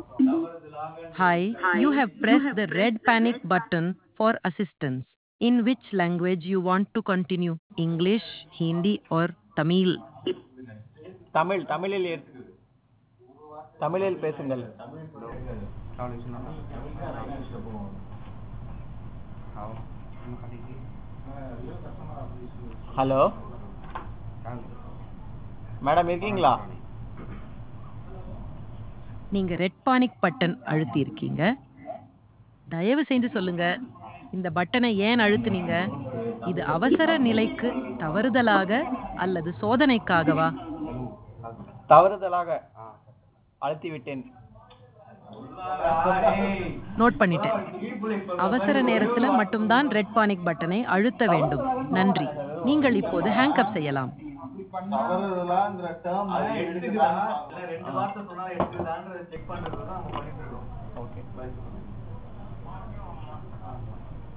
Hi, you have pressed the red panic button for assistance. In which language you want to continue? English, Hindi or Tamil? Tamil தமிழில் ஏற்- தமிழில் பேசுங்கள் hello madam இருக்கீங்களா நீங்க red panic button அழுத்தி இருக்கீங்க தயவு செய்து சொல்லுங்க இந்த பட்டனை ஏன் அழுத்துனீங்க இது அவசர நிலைக்கு தவறுதலாக அல்லது சோதனைக்காகவா தவறுதலாக அழுத்தி விட்டேன் நோட் பண்ணிட்டேன் அவசர நேரத்துல மட்டும்தான் ரெட் பானிக் பட்டனை அழுத்த வேண்டும் நன்றி நீங்கள் இப்போது ஹேங் அப் செய்யலாம் தவறுதலாங்கிற term அது எடுத்துக்கலாம். எடுத்துக்கலாம். இல்ல ரெண்டு வார்த்தை சொன்னா எடுத்துக்கலான்றதை check பண்றது தான் நம்ம பண்ணிட்டு இருக்கோம். ஓகே